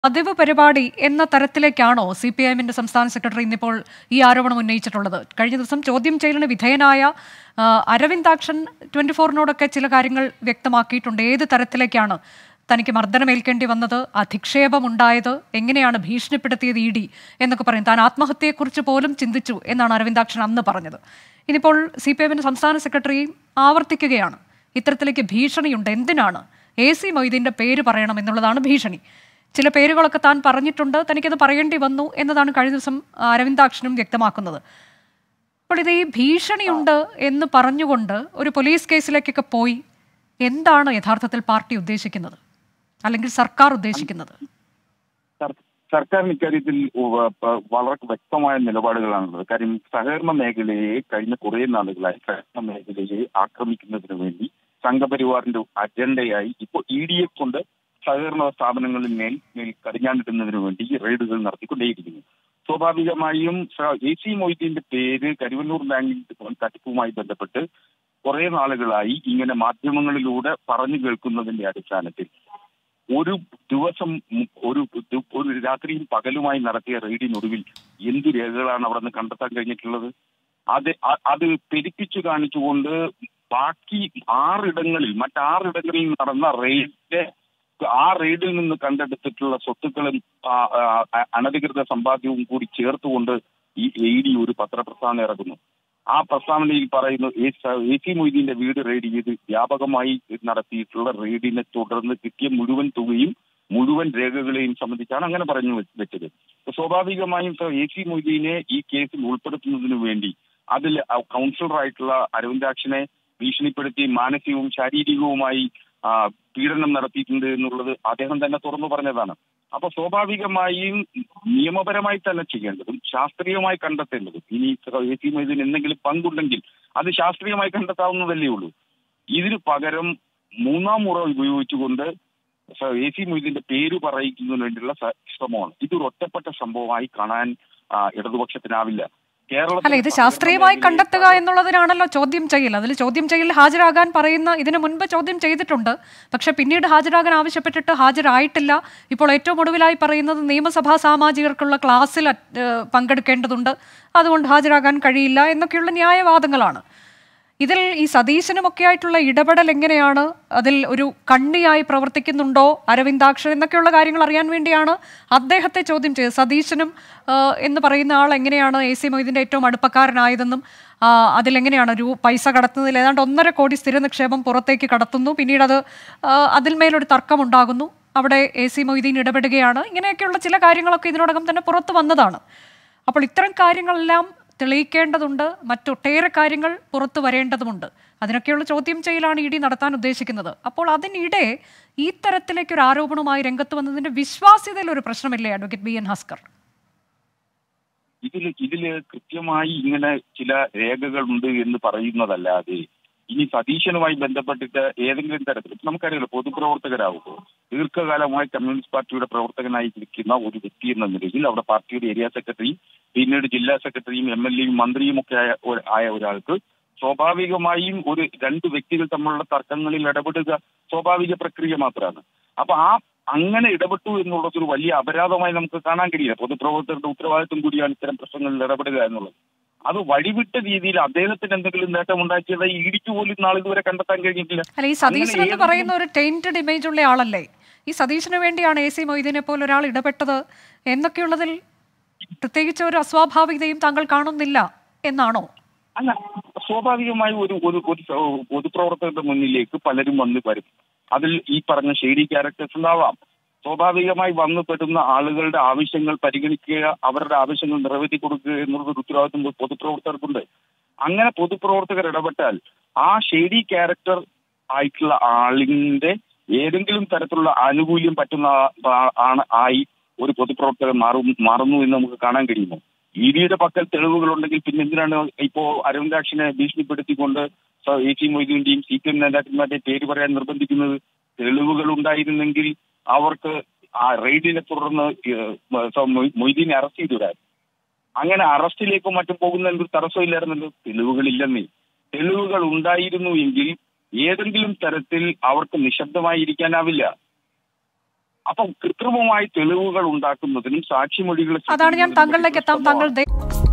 പതിവ് പരിപാടി എന്ന തരത്തിലേക്കാണോ സി പി എമ്മിന്റെ സംസ്ഥാന സെക്രട്ടറി ഇന്നിപ്പോൾ ഈ ആരോപണം ഉന്നയിച്ചിട്ടുള്ളത് കഴിഞ്ഞ ദിവസം ചോദ്യം ചെയ്യലിന് വിധേയനായ ആ, അരവിന്ദാക്ഷൻ ട്വന്റി ഫോറിനോടൊക്കെ ചില കാര്യങ്ങൾ വ്യക്തമാക്കിയിട്ടുണ്ട് ഏത് തരത്തിലേക്കാണ് തനിക്ക് മർദ്ദനമേൽക്കേണ്ടി വന്നത് അധിക്ഷേപമുണ്ടായത് എങ്ങനെയാണ് ഭീഷണിപ്പെടുത്തിയത് ഇ ഡി എന്നൊക്കെ പറയും താൻ ആത്മഹത്യയെക്കുറിച്ച് പോലും ചിന്തിച്ചു എന്നാണ് അരവിന്ദാക്ഷൻ അന്ന് പറഞ്ഞത് ഇനിയിപ്പോൾ സി പി എമ്മിന്റെ സംസ്ഥാന സെക്രട്ടറി ആവർത്തിക്കുകയാണ് ഇത്തരത്തിലേക്ക് ഭീഷണിയുണ്ട് എന്തിനാണ് എ സി മൊയ്തീൻ്റെ പേര് പറയണം എന്നുള്ളതാണ് ഭീഷണി ചില പേരുകളൊക്കെ താൻ പറഞ്ഞിട്ടുണ്ട് തനിക്കത് പറയേണ്ടി വന്നു എന്നതാണ് കഴിഞ്ഞ ദിവസം ആ, അരവിന്ദാക്ഷനും വ്യക്തമാക്കുന്നത് അപ്പോൾ ഇത് ഈ ഭീഷണിയുണ്ട് എന്ന് പറഞ്ഞുകൊണ്ട് ഒരു പോലീസ് കേസിലേക്കൊക്കെ പോയി എന്താണ് യഥാർത്ഥത്തിൽ പാർട്ടി ഉദ്ദേശിക്കുന്നത് അല്ലെങ്കിൽ സർക്കാർ ഉദ്ദേശിക്കുന്നത് സർ- സർക്കാരിന് ഇക്കാര്യത്തിൽ ഉവ്വ് പ- വളരെ വ്യക്തമായ നിലപാടുകളാണുള്ളത് കാര്യം സഹകരണ മേഖലയെ കഴിഞ്ഞ കുറേ നാളുകളായി സഹകരണ മേഖലയെ ആക്രമിക്കുന്നതിന് വേണ്ടി സംഘപരിവാറിന്റെ അജണ്ടയായി ഇപ്പോൾ ഇ ഡി എഫ് കൊണ്ട് സഹകരണ സ്ഥാപനങ്ങളിൽ മേൽ മേൽ കടിഞ്ഞാണ്ടിടുന്നതിന് വേണ്ടി റെയ്ഡുകൾ നടത്തിക്കൊണ്ടേയിരിക്കുന്നു സ്വാഭാവികമായും സ- എ സി മൊയ്തീന്റെ പേര് കരുവന്നൂർ ബാങ്കിന്റെ തട്ടിപ്പുമായി ബന്ധപ്പെട്ട് കുറെ നാളുകളായി ഇങ്ങനെ മാധ്യമങ്ങളിലൂടെ പറഞ്ഞു കേൾക്കുന്നതിന്റെ അടിസ്ഥാനത്തിൽ ഒരു ദിവസം ഉം ഒരു ദി- ഒരു രാത്രിയും പകലുമായി നടത്തിയ റെയ്ഡിനൊടുവിൽ എന്ത് രേഖകളാണ് അവിടെ നിന്ന് കണ്ടെത്താൻ കഴിഞ്ഞിട്ടുള്ളത് അത് അ- അത് പെരുപ്പിച്ചു കാണിച്ചുകൊണ്ട് ബാക്കി ആറിടങ്ങളിൽ മറ്റാറിടങ്ങളിൽ നടന്ന റെയ്ഡിന്റെ ആ റെയ്ഡിൽ നിന്ന് കണ്ടെടുത്തിട്ടുള്ള സ്വത്തുക്കളും ആ, ആ, അനധികൃത സമ്പാദ്യവും കൂടി ചേർത്തുകൊണ്ട് ഈ എ ഡി ഒരു പത്രപ്രസ്താവന ഇറക്കുന്നു ആ പ്രസ്താവനയിൽ പറയുന്നു എ സ- എ സി മൊയ്തീന്റെ വീട് റെയ്ഡ് ചെയ്ത് വ്യാപകമായി നടത്തിയിട്ടുള്ള റെയ്ഡിനെ തുടർന്ന് കിട്ടിയ മുഴുവൻ തുകയും മുഴുവൻ രേഖകളെയും സംബന്ധിച്ചാണ് അങ്ങനെ പറഞ്ഞു വെ- വെച്ചത് അപ്പൊ സ്വാഭാവികമായും സർ എ സി മൊയ്തീനെ ഈ കേസിൽ ഉൾപ്പെടുത്തുന്നതിന് വേണ്ടി അതിൽ കൗൺസിലറായിട്ടുള്ള അരവിന്ദാക്ഷനെ ഭീഷണിപ്പെടുത്തി മാനസികവും ശാരീരികവുമായി ആ, പീഡനം നടത്തിയിട്ടുണ്ട് എന്നുള്ളത് അദ്ദേഹം തന്നെ തുറന്നു പറഞ്ഞതാണ് അപ്പൊ സ്വാഭാവികമായും നിയമപരമായി തന്നെ ചെയ്യേണ്ടതും ശാസ്ത്രീയമായി കണ്ടെത്തേണ്ടതും ഇനി എ സി മൊയ്തീൻ എന്തെങ്കിലും പങ്കുണ്ടെങ്കിൽ അത് ശാസ്ത്രീയമായി കണ്ടെത്താവുന്നതല്ലേ ഉള്ളൂ ഇതിന് പകരം മൂന്നാം മുറ ഉപയോഗിച്ചുകൊണ്ട് എ സി മൊയ്തീന്റെ പേര് പറയിക്കുന്നതിന് വേണ്ടിയുള്ള സ- ശ്രമമാണ് ഇതൊരു ഒറ്റപ്പെട്ട സംഭവമായി കാണാൻ ആ, ഇടതുപക്ഷത്തിനാവില്ല അല്ല ഇത് ശാസ്ത്രീയമായി കണ്ടെത്തുക എന്നുള്ളതിനാണല്ലോ ചോദ്യം ചെയ്യൽ അതിൽ ചോദ്യം ചെയ്യൽ ഹാജരാകാൻ പറയുന്ന ഇതിനു മുൻപ് ചോദ്യം ചെയ്തിട്ടുണ്ട് പക്ഷെ പിന്നീട് ഹാജരാകാൻ ആവശ്യപ്പെട്ടിട്ട് ഹാജരായിട്ടില്ല ഇപ്പോൾ ഏറ്റവും ഒടുവിലായി പറയുന്നത് നിയമസഭാ സാമാജികർക്കുള്ള ക്ലാസ്സിൽ അറ്റ്- ഏഹ് പങ്കെടുക്കേണ്ടതുണ്ട് അതുകൊണ്ട് ഹാജരാകാൻ കഴിയില്ല എന്നൊക്കെയുള്ള ന്യായവാദങ്ങളാണ് ഇതിൽ ഈ സതീശനുമൊക്കെ ആയിട്ടുള്ള ഇടപെടൽ എങ്ങനെയാണ് അതിൽ ഒരു കണ്ണിയായി പ്രവർത്തിക്കുന്നുണ്ടോ അരവിന്ദാക്ഷൻ എന്നൊക്കെയുള്ള കാര്യങ്ങൾ അറിയാൻ വേണ്ടിയാണ് അദ്ദേഹത്തെ ചോദ്യം ചെയ്തത് സതീശനും ആ, എന്ന് പറയുന്ന ആൾ എങ്ങനെയാണ് എ സി മൊയ്തീൻ്റെ ഏറ്റവും അടുപ്പക്കാരനായതെന്നും ആ, അതിലെങ്ങനെയാണ് ഒരു പൈസ കടത്തുന്നതിൽ ഏതാണ്ട് ഒന്നര കോടി സ്ഥിര നിക്ഷേപം പുറത്തേക്ക് കടത്തുന്നു പിന്നീട് അത് ആ, അതിന്മേലൊരു തർക്കമുണ്ടാകുന്നു അവിടെ എ സി മൊയ്തീൻ ഇടപെടുകയാണ് ഇങ്ങനെയൊക്കെയുള്ള ചില കാര്യങ്ങളൊക്കെ ഇതിനോടകം തന്നെ പുറത്തു വന്നതാണ് അപ്പോൾ ഇത്തരം കാര്യങ്ങളെല്ലാം തെളിയിക്കേണ്ടതുണ്ട് മറ്റൊട്ടേറെ കാര്യങ്ങൾ പുറത്തു വരേണ്ടതുമുണ്ട് അതിനൊക്കെയുള്ള ചോദ്യം ചെയ്യലാണ് ഇ ഡി നടത്താൻ ഉദ്ദേശിക്കുന്നത് അപ്പോൾ അതിനിടെ ഈ തരത്തിലേക്ക് ഒരു ആരോപണവുമായി രംഗത്ത് വന്നതിന്റെ വിശ്വാസ്യതയിൽ ഒരു പ്രശ്നമില്ലേ അഡ്വക്കേറ്റ് ബി എൻ ഹസ്കർ ഇതിൽ ഇതില് കൃത്യമായി ഇങ്ങനെ ചില രേഖകളുണ്ട് എന്ന് പറയുന്നതല്ലാതെ ഇനി സതീശനുമായി ബന്ധപ്പെട്ടിട്ട് ഏതെങ്കിലും തരത്തിൽ ഇപ്പൊ നമുക്കറിയാലോ പൊതുപ്രവർത്തകരാകുമ്പോൾ ദീർഘകാലമായി കമ്മ്യൂണിസ്റ്റ് പാർട്ടിയുടെ പ്രവർത്തകനായി ഇരിക്കുന്ന ഒരു വ്യക്തി എന്ന നിലയിൽ അവിടെ പാർട്ടിയുടെ ഏരിയ സെക്രട്ടറിയും പിന്നീട് ജില്ലാ സെക്രട്ടറിയും എം എൽ എയും മന്ത്രിയും ഒക്കെ ആയ ഒരു- ആയ ഒരാൾക്ക് സ്വാഭാവികമായും ഒരു രണ്ട് വ്യക്തികൾ തമ്മിലുള്ള തർക്കങ്ങളിൽ ഇടപെടുക സ്വാഭാവിക പ്രക്രിയ മാത്രമാണ് അപ്പൊ ആ അങ്ങനെ ഇടപെട്ടു എന്നുള്ളത് ഒരു വലിയ അപരാധമായി നമുക്ക് കാണാൻ കഴിയില്ല പൊതുപ്രവർത്തകരുടെ ഉത്തരവാദിത്വം കൂടിയാണ് ഇത്തരം പ്രശ്നങ്ങളിൽ ഇടപെടുക എന്നുള്ളത് അത് വഴിവിട്ട രീതിയിൽ അദ്ദേഹത്തിന് എന്തെങ്കിലും നേട്ടം ഉണ്ടാക്കിയതായി ഇടിച്ചു പോലും നാളിതുവരെ കണ്ടെത്താൻ കഴിഞ്ഞിട്ടില്ല അല്ല ഈ സതീശൻ അങ്ങനെ എന്ന് പറയുന്ന ഒരു ടൈൻറ്റഡ് ഇമേജ് ഉള്ള ആളല്ലേ ഈ സതീശന് വേണ്ടിയാണ് എ സി മൊയ്തീനെ പോലെ ഒരാൾ ഇടപെട്ടത് എന്നൊക്കെയുള്ളതിൽ പ്രത്യേകിച്ച് ഒരു അസ്വാഭാവികതയും താങ്കൾ കാണുന്നില്ല എന്നാണോ അല്ല സ്വാഭാവികമായി ഒരു ഒരു ഒരു സ- പൊതുപ്രവർത്തകരുടെ മുന്നിലേക്ക് പലരും വന്ന് വരും അതിൽ ഈ പറഞ്ഞ ഷെയ്ഡി ക്യാരക്ടേഴ്സ് ഉണ്ടാവാം സ്വാഭാവികമായി വന്നു പെടുന്ന ആളുകളുടെ ആവശ്യങ്ങൾ പരിഗണിക്കുക അവരുടെ ആവശ്യങ്ങൾ നിറവേറ്റി കൊടുക്കുക എന്നുള്ള ഒരു ഉത്തരവാദിത്വം പൊതുപ്രവർത്തകർക്കുണ്ട് അങ്ങനെ പൊതുപ്രവർത്തകർ ഇടപെട്ടാൽ ആ ഷെയ്ഡി ക്യാരക്ടർ ആയിട്ടുള്ള ആളിന്റെ ഏതെങ്കിലും തരത്തിലുള്ള ആനുകൂല്യം പറ്റുന്ന ആ- ആ- ആണ് ആയി ഒരു പൊതുപ്രവർത്തകൻ മാറും മാറുന്നു എന്ന് നമുക്ക് കാണാൻ കഴിയുമോ ഇ ഡിയുടെ പക്കൽ തെളിവുകളുണ്ടെങ്കിൽ പിന്നെ എന്തിനാണ് ഇപ്പോ അരവിന്ദാക്ഷനെ ഭീഷണിപ്പെടുത്തിക്കൊണ്ട് സ- എ സി മൊയ്തീന്റെയും സി പി എം നേതാക്കന്മാരുടെയും പേര് പറയാൻ നിർബന്ധിക്കുന്നത് തെളിവുകൾ ഉണ്ടായിരുന്നെങ്കിൽ അവർക്ക് ആ റെയ്ഡിനെ തുടർന്ന് ഏഹ്, സ- മൊയ്- മൊയ്തീനെ അറസ്റ്റ് ചെയ്തുവിടാൻ അങ്ങനെ അറസ്റ്റിലേക്കും മറ്റും പോകുന്ന ഒരു തടസ്സമില്ലായിരുന്നല്ലോ തെളിവുകളില്ലെന്നേ തെളിവുകൾ ഉണ്ടായിരുന്നു എങ്കിൽ ഏതെങ്കിലും തരത്തിൽ അവർക്ക് നിശബ്ദമായി ഇരിക്കാനാവില്ല അപ്പം കൃത്രിമമായി തെളിവുകൾ ഉണ്ടാക്കുന്നതിനും സാക്ഷിമൊഴികൾ അതാണ് ഞാൻ സൃഷ്ടിക്കുന്നതിനും താങ്കളിലേക്ക് എത്താം വലിയ താങ്കൾ ദേ-